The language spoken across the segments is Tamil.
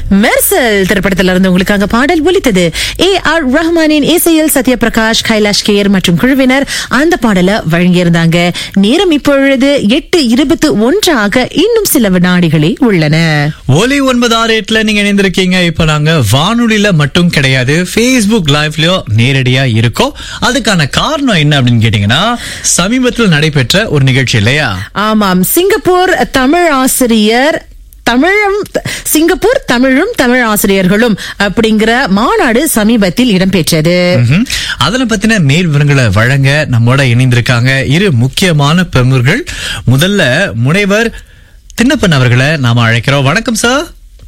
மெர்சல் திரைப்படத்துல இருந்து உங்களுக்காக பாடல் ஒலித்தது ஏ ஆர் ரஹ்மானின் இசையில் சத்யபிரகாஷ் கைலாஷ் கேர் மற்றும் குழுவினர் அந்த பாடலை வழங்கியிருந்தாங்க நேரம் இப்பொழுது எட்டு இருபத்து ஒன்றாக இன்னும் சில வினாடிகளே உள்ளன ஒலி ஒன்பது ஆறு எட்டுல நீங்க இணைந்திருக்கீங்க இப்ப நாங்க வானொலியில மட்டும் கிடையாது Facebook லைவ்லயோ நேரடியா இருக்கோம் அதுக்கான காரணம் என்ன அப்படின்னு கேட்டீங்கன்னா சமீபத்தில் நடைபெற்ற ஒரு நிகழ்ச்சி இல்லையா ஆமாம் சிங்கப்பூர் தமிழ் ஆசிரியர் தமிழும் சிங்கப்பூர் தமிழும் தமிழ் ஆசிரியர்களும் அப்படிங்கிற மாநாடு சமீபத்தில் இடம்பெற்றது ம்ஹும். அதனை பத்தின மேல் விவரங்களை வழங்க நம்மோட இணைந்திருக்காங்க இரு முக்கியமான பிரமுகர்கள் முதல்ல முனைவர் தின்னப்பன் அவர்களை நாம அழைக்கிறோம் வணக்கம் சார்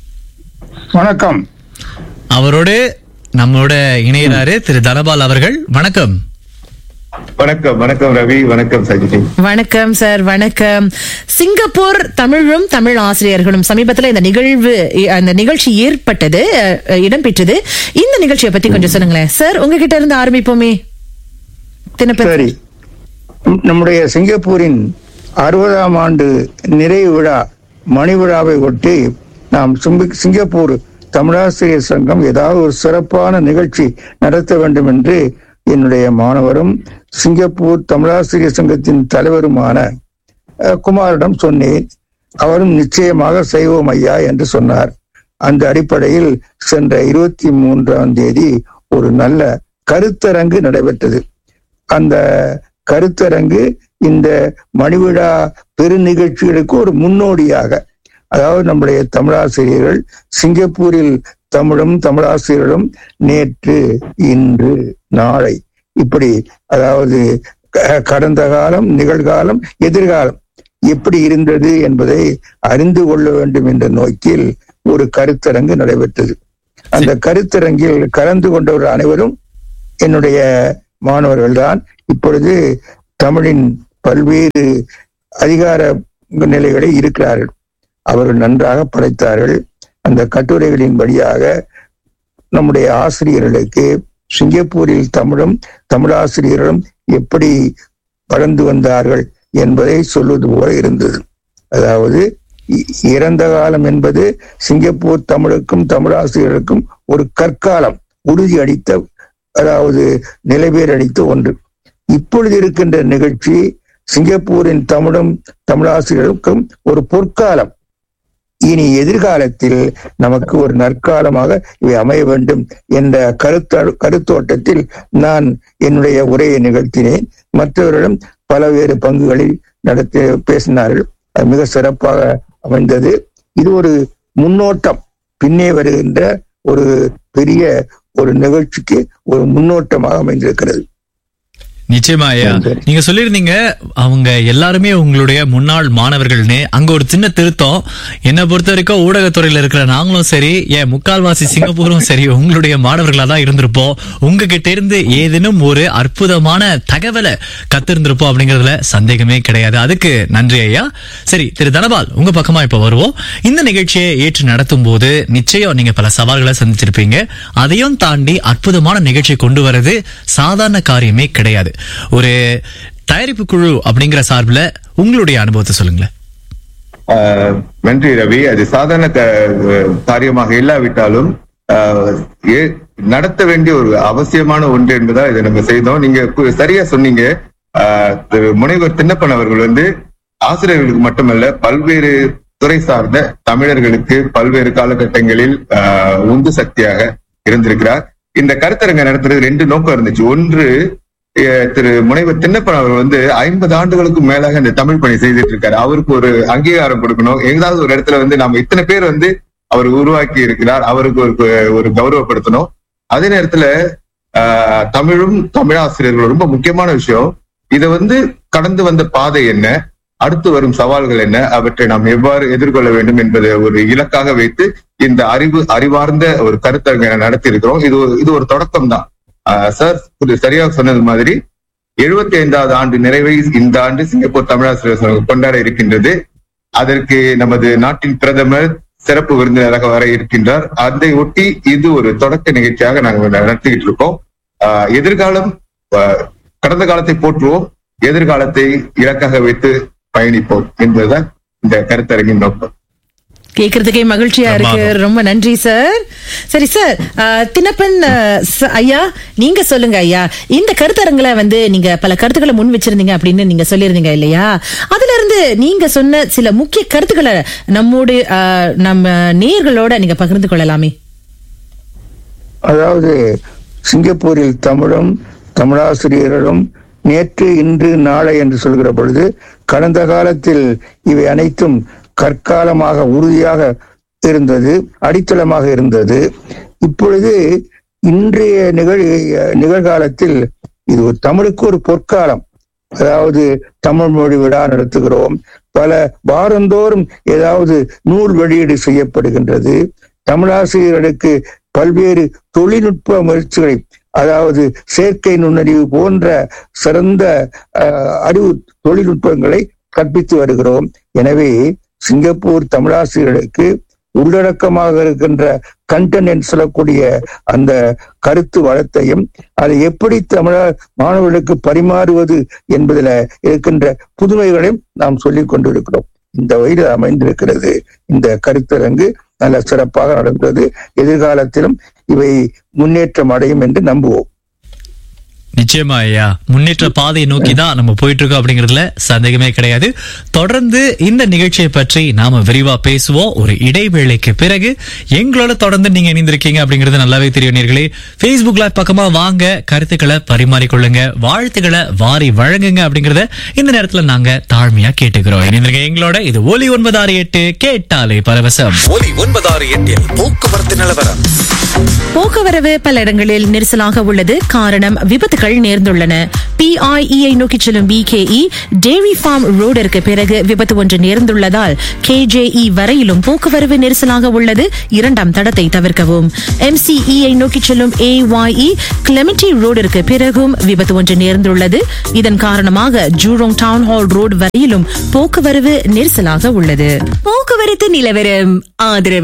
வணக்கம் அவரோடு நம்மோட இணையறாரு திரு தனபால் அவர்கள் வணக்கம் வணக்கம் வணக்கம் ரவி வணக்கம் சஜினி வணக்கம் சார் வணக்கம் சிங்கப்பூர் தமிழும் தமிழ் ஆசிரியர்களும் சமீபத்துல இந்த நிகழ்வு அந்த நிகழ்ச்சி ஏற்பட்டது அஹ், இடம்பெற்றது இந்த நிகழ்ச்சியை பத்தி கொஞ்சம் சொல்லுங்களேன் சார் உங்ககிட்ட இருந்து ஆரம்பிப்போமே தினப்பன் சரி நம்- நம்முடைய சிங்கப்பூரின் அறுபதாம் ஆண்டு நிறைவு விழா மணி விழாவை ஒட்டி நாம் சிங்க- சிங்கப்பூர் தமிழாசிரியர் சங்கம் ஏதாவது ஒரு சிறப்பான நிகழ்ச்சி நடத்த வேண்டும் என்று என்னுடைய மாணவரும் சிங்கப்பூர் தமிழாசிரியர் சங்கத்தின் தலைவருமான அஹ், குமாரிடம் சொன்னேன் அவரும் நிச்சயமாக செய்வோம் ஐயா என்று சொன்னார் அந்த அடிப்படையில் சென்ற இருபத்தி மூன்றாம் தேதி ஒரு நல்ல கருத்தரங்கு நடைபெற்றது அந்த கருத்தரங்கு இந்த மணிவிழா பெருநிகழ்ச்சிகளுக்கு ஒரு முன்னோடியாக அதாவது நம்முடைய தமிழாசிரியர்கள் சிங்கப்பூரில் தமிழும் தமிழாசிரியர்களும் நேற்று இன்று நாளை இப்படி அதாவது க- கடந்த காலம் நிகழ்காலம் எதிர்காலம் எப்படி இருந்தது என்பதை அறிந்து கொள்ள வேண்டும் என்ற நோக்கில் ஒரு கருத்தரங்கு நடைபெற்றது அந்த கருத்தரங்கில் கலந்து கொண்டவர்கள் அனைவரும் என்னுடைய மாணவர்கள் தான் இப்பொழுது தமிழின் பல்வேறு அதிகார நிலைகளில் இருக்கிறார்கள் அவர்கள் நன்றாக படைத்தார்கள் அந்த கட்டுரைகளின் வழியாக நம்முடைய ஆசிரியர்களுக்கு சிங்கப்பூரில் தமிழும் தமிழாசிரியர்களும் எப்படி வளர்ந்து வந்தார்கள் என்பதை சொல்வது போல இருந்தது அதாவது இ- இறந்த காலம் என்பது சிங்கப்பூர் தமிழுக்கும் தமிழாசிரியர்களுக்கும் ஒரு கற்காலம் உறுதி அளித்த அதாவது நிலைபேர் அளித்த ஒன்று இப்பொழுது இருக்கின்ற நிகழ்ச்சி சிங்கப்பூரின் தமிழும் தமிழாசிரியர்களுக்கும் ஒரு பொற்காலம் இனி எதிர்காலத்தில் நமக்கு ஒரு நற்காலமாக இவை அமைய வேண்டும் என்ற கருத்த கருத்தோட்டத்தில் நான் என்னுடைய உரையை நிகழ்த்தினேன் மற்றவர்களும் பலவேறு பங்குகளில் நடத்தி பேசினார்கள் அது மிக சிறப்பாக அமைந்தது இது ஒரு முன்னோட்டம் பின்னே வருகின்ற ஒரு பெரிய ஒரு நிகழ்ச்சிக்கு ஒரு முன்னோட்டமாக அமைந்திருக்கிறது நிச்சயமா ஐயா நீங்க சொல்லியிருந்தீங்க அவங்க எல்லாருமே உங்களுடைய முன்னாள் மாணவர்கள்னு அங்க ஒரு சின்ன திருத்தம் என்னை பொறுத்த வரைக்கும் ஊடகத்துறையில இருக்கிற நாங்களும் சரி ஏன் முக்கால்வாசி சிங்கப்பூரும் சரி உங்களுடைய மாணவர்களா தான் இருந்திருப்போம் உங்ககிட்ட இருந்து ஏதேனும் ஒரு அற்புதமான தகவலை கத்திருந்திருப்போம் அப்படிங்கறதுல சந்தேகமே கிடையாது அதுக்கு நன்றி ஐயா சரி திரு தனபால் உங்க பக்கமா இப்ப வருவோம் இந்த நிகழ்ச்சியை ஏற்று நடத்தும் போது நிச்சயம் நீங்க பல சவால்களை சந்திச்சிருப்பீங்க அதையும் தாண்டி அற்புதமான நிகழ்ச்சி கொண்டு வர்றது சாதாரண காரியமே கிடையாது ஒரு தயாரிப்பு குழு அப்படிங்கிற சார்பில் உங்களுடைய அனுபவத்தை சொல்லுங்களேன் ஆஹ் நன்றி ரவி அது சாதாரண க- காரியமாக இல்லாவிட்டாலும் ஆஹ் ஏ- நடத்த வேண்டிய ஒரு அவசியமான ஒன்று என்பதால் இதை நம்ம செய்தோம் நீங்க கு- சரியா சொன்னீங்க ஆஹ் திரு முனைவர் தின்னப்பன் அவர்கள் வந்து ஆசிரியர்களுக்கு மட்டுமல்ல பல்வேறு துறை சார்ந்த தமிழர்களுக்கு பல்வேறு காலகட்டங்களில் ஆஹ் உந்து சக்தியாக இருந்திருக்கிறார் இந்த கருத்தரங்க நடத்துறது ரெண்டு நோக்கம் இருந்துச்சு ஒன்று அஹ் திரு முனைவர் தின்னப்பன் அவர் வந்து ஐம்பது ஆண்டுகளுக்கு மேலாக இந்த தமிழ் பணி செய்துட்டு இருக்காரு அவருக்கு ஒரு அங்கீகாரம் கொடுக்கணும் ஏதாவது ஒரு இடத்துல வந்து நம்ம இத்தனை பேர் வந்து அவர் உருவாக்கி இருக்கிறார் அவருக்கு ஒரு ஒரு கௌரவப்படுத்தணும் அதே நேரத்துல ஆஹ் தமிழும் தமிழாசிரியர்களும் ரொம்ப முக்கியமான விஷயம் இதை வந்து கடந்து வந்த பாதை என்ன அடுத்து வரும் சவால்கள் என்ன அவற்றை நாம் எவ்வாறு எதிர்கொள்ள வேண்டும் என்பதை ஒரு இலக்காக வைத்து இந்த அறிவு அறிவார்ந்த ஒரு கருத்தரங்கை நடத்தி இருக்கிறோம் இது ஒரு- இது ஒரு தொடக்கம் தான் சார் இது சரியாக சொன்னது மாதிரி எழுபத்தி ஐந்தாவது ஆண்டு நிறைவை இந்த ஆண்டு சிங்கப்பூர் தமிழாசிரியர் சங்கம் கொண்டாட இருக்கின்றது அதற்கு நமது நாட்டின் பிரதமர் சிறப்பு விருந்தினராக வர இருக்கின்றார் அதை ஒட்டி இது ஒரு தொடக்க நிகழ்ச்சியாக நாங்கள் நடத்திக்கிட்டு இருக்கோம் ஆஹ் எதிர்காலம் ஆஹ் கடந்த காலத்தை போற்றுவோம் எதிர்காலத்தை இலக்காக வைத்து பயணிப்போம் என்பதுதான் இந்த கருத்தரங்கின் நோக்கம் கேக்குறதுக்கே மகிழ்ச்சியா இருக்கு பிரமாதம். ரொம்ப நன்றி சார் சரி சார் அஹ், தினப்பன் அஹ், ச- ஐயா நீங்க சொல்லுங்க ஐயா இந்த கருத்தரங்களை வந்து நீங்க பல கருத்துக்களை முன் வச்சிருந்தீங்க அப்படின்னு நீங்க சொல்லியிருந்தீங்க இல்லையா அதுல இருந்து நீங்க சொன்ன சில முக்கிய கருத்துக்களை நம்மோடு அஹ், நம்ம நேயர்களோட நீங்க பகிர்ந்து கொள்ளலாமே அதாவது சிங்கப்பூரில் தமிழும் தமிழாசிரியர்களும் நேற்று இன்று நாளை என்று சொல்கிற பொழுது கடந்த காலத்தில் இவை அனைத்தும் கற்காலமாக உறுதியாக இருந்தது அடித்தளமாக இருந்தது இப்பொழுது இன்றைய நிகழ் நிகழ்காலத்தில் இது ஒரு தமிழுக்கு ஒரு பொற்காலம் அதாவது தமிழ் மொழி விழா நடத்துகிறோம் பல வாரந்தோறும் ஏதாவது நூல் வெளியீடு செய்யப்படுகின்றது தமிழாசிரியர்களுக்கு பல்வேறு தொழில்நுட்ப முயற்சிகளை அதாவது செயற்கை நுண்ணறிவு போன்ற சிறந்த அஹ், அறிவு தொழில்நுட்பங்களை கற்பித்து வருகிறோம் எனவே சிங்கப்பூர் தமிழாசிரியர்களுக்கு உள்ளடக்கமாக இருக்கின்ற கண்டென்ட் என்று சொல்லக்கூடிய அந்த கருத்து வளத்தையும் அதை எப்படி தமிழ மாணவர்களுக்கு பரிமாறுவது என்பதில் இருக்கின்ற புதுமைகளையும் நாம் சொல்லிக் கொண்டிருக்கிறோம் இந்த வகையில் அமைந்திருக்கிறது இந்த கருத்தரங்கு நல்ல சிறப்பாக நடந்தது எதிர்காலத்திலும் இவை முன்னேற்றம் அடையும் என்று நம்புவோம் நிச்சயமா ஐயா முன்னேற்ற பாதையை நோக்கி தான் நம்ம போயிட்டு இருக்கோம் அப்படிங்கறதுல சந்தேகமே கிடையாது தொடர்ந்து இந்த நிகழ்ச்சியை பற்றி நாம விரிவா பேசுவோம் ஒரு இடைவேளைக்கு பிறகு எங்களோட தொடர்ந்து நீங்க இணைந்திருக்கீங்க அப்படிங்கிறது நல்லாவே தெரியும் நேர்களே Facebook லைவ் பக்கமா வாங்க கருத்துக்களை பரிமாறிக்கொள்ளுங்க வாழ்த்துக்களை வாரி வழங்குங்க அப்படிங்கறத இந்த நேரத்துல நாங்க தாழ்மையா கேட்டுக்கிறோம் இணைந்திருக்க எங்களோட இது ஒலி ஒன்பது ஆறு எட்டு கேட்டாலே பரவசம் ஒலி ஒன்பதாறு எட்டில் போக்குவரத்து நிலவரம் போக்குவரவு பல இடங்களில் நெரிசலாக உள்ளது காரணம் விபத்துகள் நேர்ந்துள்ளன பிஐஇஐ நோக்கி செல்லும் பிகேஇ டேரி ஃபார்ம் ரோடிற்கு பிறகு விபத்து ஒன்று நேர்ந்துள்ளதால் கேஜேஇ வரையிலும் போக்குவரவு நெரிசலாக உள்ளது இரண்டாம் தடத்தை தவிர்க்கவும் எம்சிஇஐ நோக்கி செல்லும் ஏஒய்இ கிளெமிட்டி ரோடிற்கு பிறகும் விபத்து ஒன்று நேர்ந்துள்ளது இதன் காரணமாக ஜூரோங் டவுன் ஹால் ரோடு வரையிலும் போக்குவரவு நெரிசலாக உள்ளது போக்குவரத்து நிலவரம் ஆதரவு